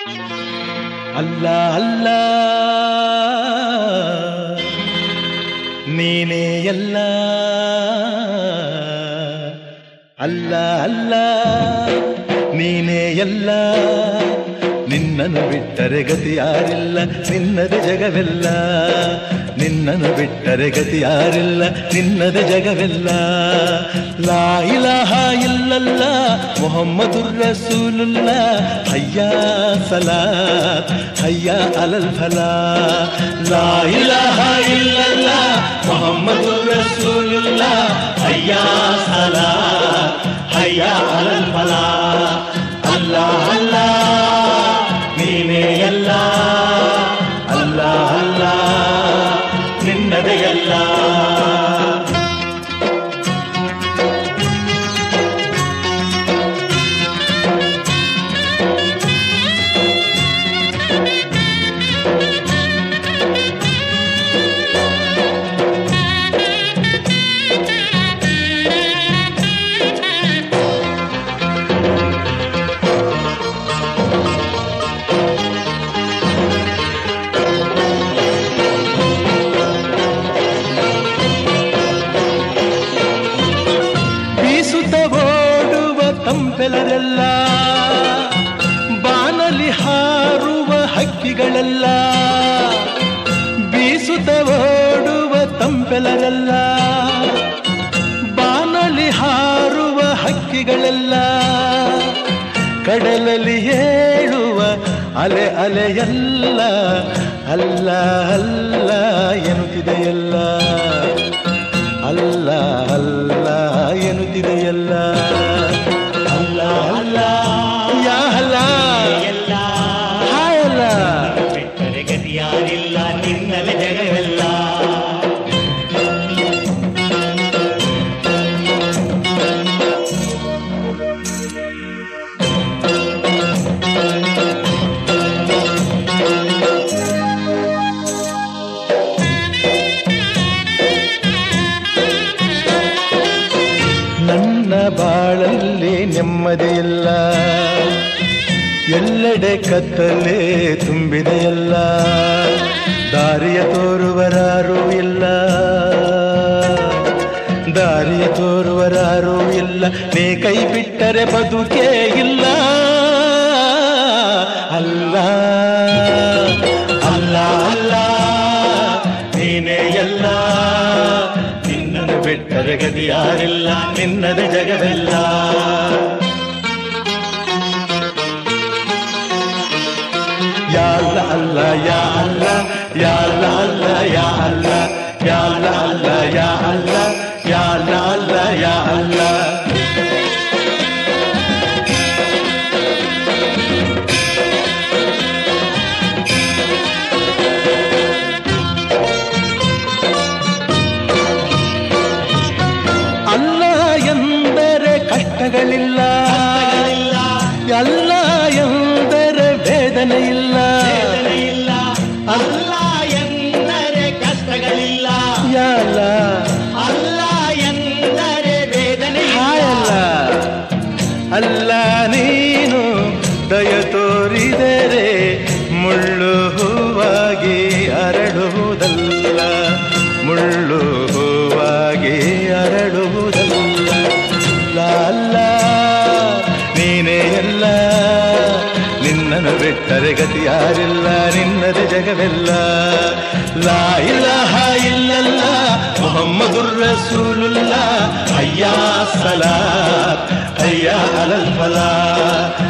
ಅಲ್ಲ ಅಲ್ಲ ನೀನೇ ಎಲ್ಲ ಅಲ್ಲ ಅಲ್ಲ ನೀನೇ ಎಲ್ಲ ನಿನ್ನನ್ನು ಬಿಟ್ಟರೆ ಗತಿ ಯಾರಿಲ್ಲ ನಿನ್ನದೆ ಜಗವೆಲ್ಲ ನಿನ್ನನ್ನು ಬಿಟ್ಟರೆ ಗತಿ ಯಾರಿಲ್ಲ ನಿನ್ನದೆ ಜಗವೆಲ್ಲ ಲಾ ಇಲಾಹ ಇಲ್ಲಲ್ಲ ಮೊಹಮ್ಮದುರ್ ರಸೂಲುಲ್ಲ ಹಯ್ಯ ಸಲಾತ್ ಹಯ್ಯ ಅಲಲ್ ಫಲಾ ಲಾ ಇಲಾಹ ಇಲ್ಲಲ್ಲ ಮೊಹಮ್ಮದುರ್ ರಸೂಲುಲ್ಲ ಹಯ್ಯ ಸಲಾತ್ ಹಯ್ಯ ಅಲಲ್ ಫಲಾ ಅಲ್ಲ ಅಲ್ಲ ನೀನೇ ಎಲ್ಲ ಅಲ್ಲ ಅಲ್ಲ ನಿನ್ನದೇ ಎಲ್ಲ ಬೀಸುತ್ತ ಓಡುವ ತಂಪೆಲರೆಲ್ಲ ಬಾನಲಿ ಹಾರುವ ಹಕ್ಕಿಗಳೆಲ್ಲ ಬೀಸುತ್ತ ಓಡುವ ತಂಪೆಲರೆಲ್ಲ ಬಾನಲಿ ಹಾರುವ ಹಕ್ಕಿಗಳೆಲ್ಲ ಕಡಲಲ್ಲಿ ಏಳುವ ಅಲೆ ಅಲೆಯಲ್ಲ ಅಲ್ಲ ಅಲ್ಲ ಎನ್ನುತ್ತಿದೆಯಲ್ಲ ಅಲ್ಲ ಅಲ್ಲ ಎನ್ನುತ್ತಿದೆಯಲ್ಲ ಅಲ್ಲ ಅಲ್ಲ ಯಾ ಅಲ್ಲ ಎಲ್ಲ ಹಾಯಲ್ಲ ಬಿಟ್ಟರೆ ಗತಿ ಯಾರಿಲ್ಲ ನಿನ್ನಲೆ ಜಗವೆಲ್ಲ ನನ್ನ ಬಾಳಲ್ಲಿ ನೆಮ್ಮದಿಯಿಲ್ಲ ಎಲ್ಲೆಡೆ ಕತ್ತಲೆ ತುಂಬಿದೆಯಲ್ಲ ದಾರಿಯ ತೋರುವರಾರೂ ಇಲ್ಲ ದಾರಿಯ ತೋರುವರಾರೂ ಇಲ್ಲ ನೀ ಕೈ ಬಿಟ್ಟರೆ ಬದುಕೇ ಇಲ್ಲ ಅಲ್ಲ ಅಲ್ಲ ಅಲ್ಲ ನೀನೇ ಎಲ್ಲ ನಿನ್ನನ್ನು ಬಿಟ್ಟರೆ ಗತಿ ಯಾರಿಲ್ಲ ನಿನ್ನದ ಜಗವೆಲ್ಲ ಯಾ ಅಲ್ಲ ಅಲ್ಲ ಯಾ ಅಲ್ಲ ಯಾ ಅಲ್ಲ ಅಲ್ಲ ಯಾ ಅಲ್ಲ ಯಾ ಅಲ್ಲ ಅಲ್ಲ ಯಾ ಅಲ್ಲ ಯಾ ಅಲ್ಲ ಅಲ್ಲ ಯಾ ಅಲ್ಲ ಅಲ್ಲ ಎಂದರೆ ಕಷ್ಟಗಳಿಲ್ಲ ಎಲ್ಲ ಎಂದರೆ ವೇದನೆ ಇಲ್ಲ ವೇದನೆ ಇಲ್ಲ ಅಲ್ಲ ಎಂದರೆ ಕಷ್ಟಗಳಿಲ್ಲ ಯಾಲ ಅಲ್ಲ ಎಂದರೆ ವೇದನೆ ಇಲ್ಲ. ಹಾಯಲ್ಲ ಅಲ್ಲ ನೀನು ದಯ ತೋರಿದರೆ ಮುಳ್ಳು ಹೂವಾಗಿ ಅರಳುವುದಲ್ಲ ಮುಳ್ಳು ಹೂವಾಗಿ ಅರಳುವುದಲ್ಲ ಲಾಲ್ಲ ನೀನೇ ಎಲ್ಲ ನಿನ್ನನ್ನು ಬಿಟ್ಟರೆ ಗತಿ ಯಾರಿಲ್ಲ ನಿನ್ನದೆ ಜಗವೆಲ್ಲ ಲಾ ಇಲಾಹ ಇಲ್ಲಲ್ಲ ಮೊಹಮ್ಮದುರ್ ರಸೂಲುಲ್ಲ ಅಯ್ಯಾ ಸಲಾತ್ ಅಯ್ಯಾ ಅಲಲ್ ಫಲಾ